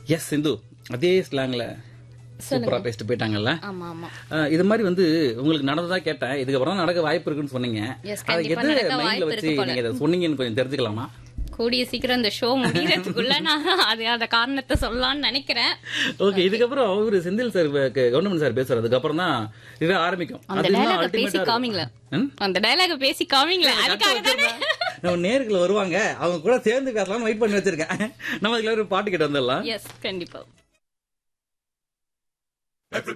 S சிந்து அதே ஸ்லாங்ல சூப்பரா பேசிட்டு போயிட்டாங்கல்ல ஆமா ஆமா அஹ், இது மாதிரி வந்து உங்களுக்கு நடந்ததா கேட்டேன் இதுக்கப்புறம் நடக்க வாய்ப்பு இருக்குன்னு சொன்னீங்க Yes, அதை கண்டிப்பா எது நடக்க மைண்ட்ல வாய்ப்பு வச்சு இருக்கு போல. நீங்க இதை சொன்னீங்கன்னு கொஞ்சம் தெரிஞ்சுக்கலாமா கூடிய சீக்கிரம் இந்த ஷோ முடியறதுக்குள்ள நான் அது அந்த காரணத்தை சொல்லலாம்னு நினைக்கிறேன் ஓகே இதுக்கப்புறம் இவரு செந்தில் சார் கவர்மெண்ட் சார் பேசுறாரு அதுக்கப்புறம் தான் இது ஆரம்பிக்கும் அந்த அது இன்னும் டயலாக ultimate-ஆ பேசி இருக்கும். காமிங்களேன் ம்? அந்த டயலாக பேசி காமிங்களேன் அதுக்காக தானே நம்ம நேருக்குள்ள வருவாங்க அவங்க கூட சேர்ந்து பேசலாம்னு வெயிட் பண்ணி வச்சிருக்கேன் நம்ம அதுக்குள்ள ஒரு பாட்டு கேட்டு வந்துடலாம் எஸ் கண்டிப்பா